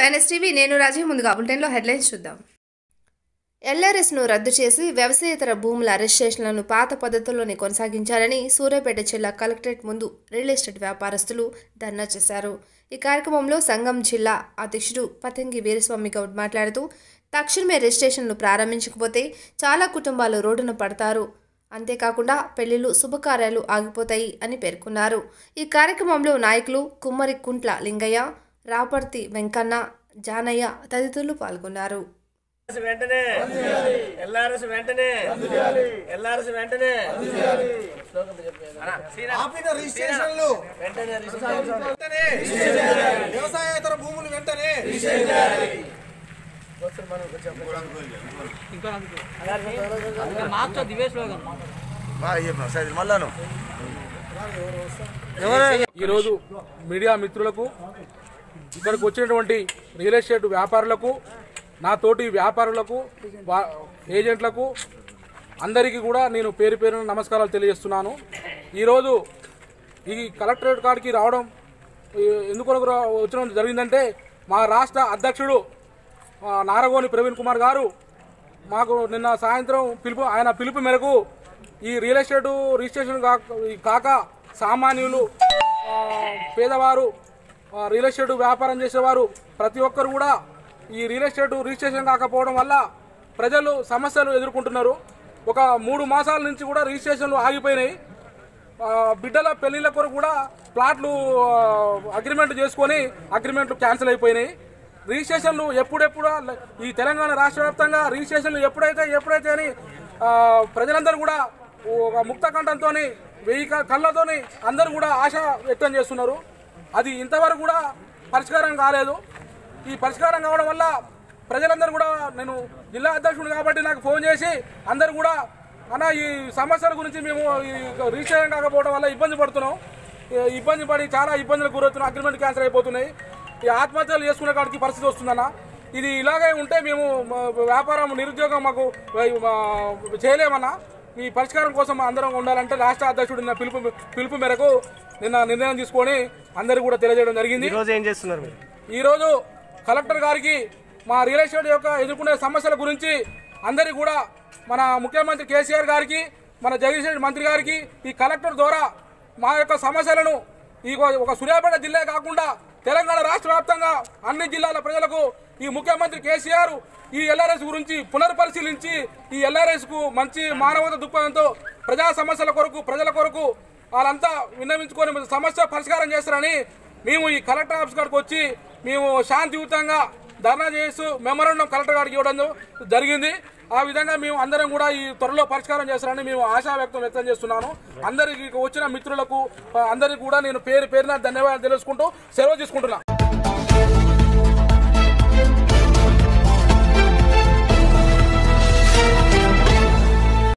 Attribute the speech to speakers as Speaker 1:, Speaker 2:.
Speaker 1: NSTV నేను రాజీ ముందుగా బులెటిన్లో హెడ్లైన్స్ చూద్దాం ఎల్ఆర్ఎస్ను రద్దు చేసి వ్యవసాయేతర భూముల రిజిస్ట్రేషన్లను పాత పద్ధతుల్లోనే కొనసాగించాలని సూర్యాపేట జిల్లా కలెక్టరేట్ ముందు రియల్ ఎస్టేట్ వ్యాపారస్తులు ధర్నా చేశారు ఈ కార్యక్రమంలో సంఘం జిల్లా అధ్యక్షుడు పతంగి వీరస్వామి గౌడ్ మాట్లాడుతూ తక్షణమే రిజిస్ట్రేషన్లు ప్రారంభించకపోతే చాలా కుటుంబాలు రోడ్డున పడతారు అంతేకాకుండా పెళ్లిళ్లు శుభకార్యాలు ఆగిపోతాయి అని పేర్కొన్నారు ఈ కార్యక్రమంలో నాయకులు కుమ్మరి కుంట్ల లింగయ్య రాపర్తి వెంకన్న జానయ్య తదితరులు పాల్గొన్నారు
Speaker 2: ఎల్ఆర్ఎస్ వెంటనే ఎల్ఆర్ఎస్ వెంటనే ఎల్ఆర్ఎస్ వెంటనే
Speaker 3: ఆపిన రిజిస్ట్రేషన్లు
Speaker 2: వెంటనే రిజిస్ట్రేషన్
Speaker 3: వెంటనే వ్యవసాయేతర భూములు వెంటనే
Speaker 4: ఈరోజు మీడియా మిత్రులకు ఇక్కడికి వచ్చినటువంటి రియల్ ఎస్టేట్ వ్యాపారులకు నా తోటి వ్యాపారులకు వా- ఏజెంట్లకు అందరికీ కూడా నేను పేరు పేరున నమస్కారాలు తెలియజేస్తున్నాను ఈరోజు ఈ కలెక్టరేట్ కాడికి రావడం ఈ- ఎందుకు రా- వచ్చడం జరిగిందంటే మా రాష్ట్ర అధ్యక్షుడు ఆ, నారగోని ప్రవీణ్ కుమార్ గారు మాకు నిన్న సాయంత్రం పిలుపు ఆయన పిలుపు మేరకు ఈ రియల్ ఎస్టేట్ రిజిస్ట్రేషన్ కాక ఈ కాక సామాన్యులు ఆ, పేదవారు ఆ, రియల్ ఎస్టేట్ వ్యాపారం చేసేవారు ప్రతి ఒక్కరు కూడా ఈ రియల్ ఎస్టేట్ రిజిస్ట్రేషన్ కాకపోవడం వల్ల ప్రజలు సమస్యలు ఎదుర్కొంటున్నారు ఒక మూడు మాసాల నుంచి కూడా రిజిస్ట్రేషన్లు ఆగిపోయినాయి ఆ, బిడ్డల పెళ్లిళ్ళ కొరకు కూడా ప్లాట్లు ఆ, అగ్రిమెంట్ చేసుకొని అగ్రిమెంట్లు క్యాన్సిల్ అయిపోయినాయి రిజిస్ట్రేషన్లు ఎప్పుడెప్పుడు ఈ తెలంగాణ రాష్ట్ర వ్యాప్తంగా రిజిస్ట్రేషన్లు ఎప్పుడైతే ఎప్పుడైతే అని ఆ, ప్రజలందరూ కూడా ఒక ముక్త కంఠంతో వెయ్యి క- కళ్ళతోని అందరూ కూడా ఆశ వ్యక్తం చేస్తున్నారు అది ఇంతవరకు కూడా పరిష్కారం కాలేదు ఈ పరిష్కారం కావడం వల్ల ప్రజలందరూ కూడా నేను జిల్లా అధ్యక్షుడు కాబట్టి నాకు ఫోన్ చేసి అందరూ కూడా అన్న ఈ సమస్యల గురించి మేము ఈ రిజిస్ట్రేషన్ కాకపోవడం వల్ల ఇబ్బంది పడుతున్నాం ఈ ఇబ్బంది పడి చాలా ఇబ్బందులకు గురవుతున్నాం అగ్రిమెంట్ క్యాన్సిల్ అయిపోతున్నాయి ఈ ఆత్మహత్యలు చేసుకునే కాడికి పరిస్థితి వస్తుందన్న ఇది ఇలాగే ఉంటే మేము మా వ్యాపారం నిరుద్యోగం మాకు మా చేయలేమన్నా ఈ పరిష్కారం కోసం అందరం ఉండాలంటే రాష్ట్ర అధ్యక్షుడు నిన్న పిలుపు పిలుపు మేరకు నిన్న నిర్ణయం తీసుకొని అందరికీ కూడా తెలియజేయడం జరిగింది
Speaker 2: ఈరోజు ఏం చేస్తున్నారు మీరు
Speaker 4: ఈరోజు కలెక్టర్ గారికి మా రియల్ ఎస్టేట్ యొక్క ఎదుర్కొనే సమస్యల గురించి అందరికీ కూడా మన ముఖ్యమంత్రి కేసీఆర్ గారికి మన జగదీష్ రెడ్డి మంత్రి గారికి ఈ కలెక్టర్ ద్వారా మా యొక్క సమస్యలను ఈ ఒక సూర్యాపేట జిల్లా కాకుండా తెలంగాణ రాష్ట్ర వ్యాప్తంగా అన్ని జిల్లాల ప్రజలకు ఈ ముఖ్యమంత్రి కేసీఆర్ ఈ ఎల్ఆర్ఎస్ గురించి పునర్పరిశీలించి ఈ ఎల్ఆర్ఎస్ కు మంచి మానవత దృక్పథంతో ప్రజా సమస్యల కొరకు ప్రజల కొరకు వాళ్ళంతా విన్నవించుకొని సమస్య పరిష్కారం చేస్తారని మేము ఈ కలెక్టర్ ఆఫీస్ కాడికి వచ్చి మేము శాంతియుతంగా ధర్నా చేస్తూ మెమరాండం కలెక్టర్ గారికి ఇవ్వడం జరిగింది ఆ విధంగా మేము అందరం కూడా ఈ త్వరలో పరిష్కారం చేస్తారని మేము ఆశా వ్యక్తం వ్యక్తం చేస్తున్నాను అందరికి వచ్చిన మిత్రులకు ఆ, అందరికీ కూడా నేను పేరు పేరున ధన్యవాదాలు తెలుసుకుంటూ సెలవు తీసుకుంటున్నా